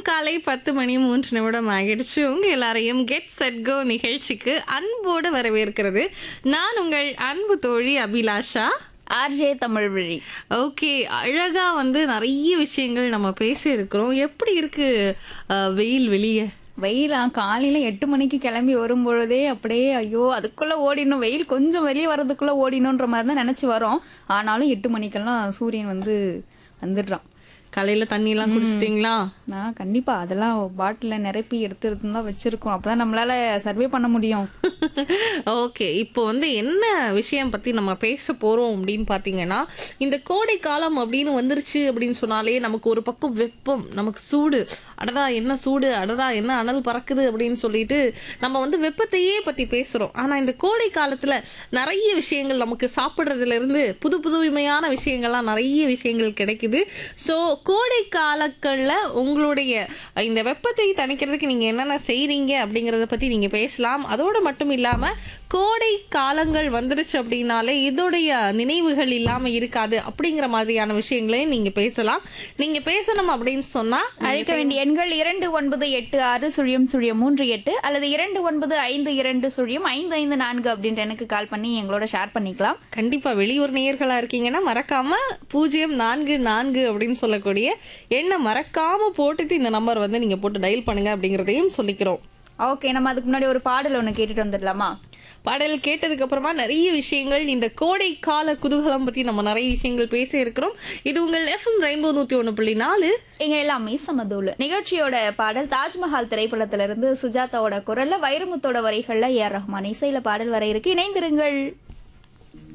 காலை பத்து மணி மூன்று நிமிடம் ஆகிடுச்சு உங்க எல்லாரையும் கெட் செட் கோ நிகழ்ச்சிக்கு அன்போடு வரவேற்கிறது நான் உங்கள் அன்பு தோழி அபிலாஷா ஆர்ஜே தமிழ்வழி ஓகே அழகா வந்து நிறைய விஷயங்கள் நம்ம பேசியிருக்கிறோம் எப்படி இருக்கு அஹ், வெயில் வெளியே வெயிலா காலையில எட்டு மணிக்கு கிளம்பி வரும்பொழுதே அப்படியே ஐயோ அதுக்குள்ள ஓடிடணும் வெயில் கொஞ்சம் வெளியே வர்றதுக்குள்ள ஓடிடணுன்ற மாதிரி தான் நினைச்சு வரோம் ஆனாலும் எட்டு மணிக்கெல்லாம் சூரியன் வந்து வந்துடுறான் காலையில தண்ணி எல்லாம் குடிச்சிட்டீங்களா நான் கண்டிப்பா அதெல்லாம் பாட்டில நிரப்பி எடுத்து எடுத்து தான் வச்சிருக்கோம் அப்பதான் நம்மளால சர்வே பண்ண முடியும் ஓகே இப்போ வந்து என்ன விஷயம் பத்தி நம்ம பேச போறோம் அப்படின்னு பாத்தீங்கன்னா இந்த கோடை காலம் அப்படின்னு வந்துருச்சு அப்படின்னு சொன்னாலே நமக்கு ஒரு பக்கம் வெப்பம் நமக்கு சூடு அடடா என்ன சூடு அடடா என்ன அனல் பறக்குது அப்படின்னு சொல்லிட்டு நம்ம வந்து வெப்பத்தையே பத்தி பேசுறோம் ஆனா இந்த கோடை காலத்துல நிறைய விஷயங்கள் நமக்கு சாப்பிடுறதுல இருந்து புது புதுமையான விஷயங்கள்லாம் நிறைய விஷயங்கள் கிடைக்குது ஸோ கோடை காலங்கள்ல உங்களுடைய இந்த வெப்பத்தை தணிக்கிறதுக்கு நீங்க என்னென்ன செய்றீங்க அப்படிங்கறத பத்தி நீங்க பேசலாம் அதோட மட்டும் இல்லாம கோடை காலங்கள் வந்துருச்சு அப்படின்னாலே இதோடைய நினைவுகள் இல்லாம இருக்காது அப்படிங்கிற மாதிரியான விஷயங்களையும் நீங்க பேசலாம் நீங்க பேசணும் அப்படின்னு சொன்னா அழைக்க வேண்டிய எண்கள் இரண்டு ஒன்பது எட்டு ஆறு சுழியம் சுழியம் மூன்று எட்டு அல்லது இரண்டு ஒன்பது ஐந்து இரண்டு சுழியம் ஐந்து ஐந்து நான்கு அப்படின்ற எனக்கு கால் பண்ணி எங்களோட ஷேர் பண்ணிக்கலாம் கண்டிப்பா வெளியூர் நேயர்களா இருக்கீங்கன்னா மறக்காம பூஜ்ஜியம் நான்கு நான்கு அப்படின்னு சொல்லக்கூடிய எண்ணை மறக்காம போட்டுட்டு இந்த நம்பர் வந்து நீங்க போட்டு டயல் பண்ணுங்க அப்படிங்கறதையும் சொல்லிக்கிறோம் ஓகே நம்ம அதுக்கு முன்னாடி ஒரு பாடல் ஒன்று கேட்டுட்டு வந்துடலாமா பாடல் கேட்டதுக்கு அப்புறமா நிறைய விஷயங்கள் இந்த கோடை கால குதூகலம் பத்தி நம்ம நிறைய விஷயங்கள் பேச இருக்கிறோம் இது உங்கள் எஃப்எம் ரெயின்போ நூத்தி ஒண்ணு புள்ளி நாலு எங்க எல்லாமே சமதூள் நிகழ்ச்சியோட பாடல் தாஜ்மஹால் திரைப்படத்துல இருந்து சுஜாதாவோட குரல்ல வைரமுத்தோட வரிகள்ல ஏஆர் ரஹ்மான் இசையில பாடல் வர இருக்கு இணைந்திருங்கள்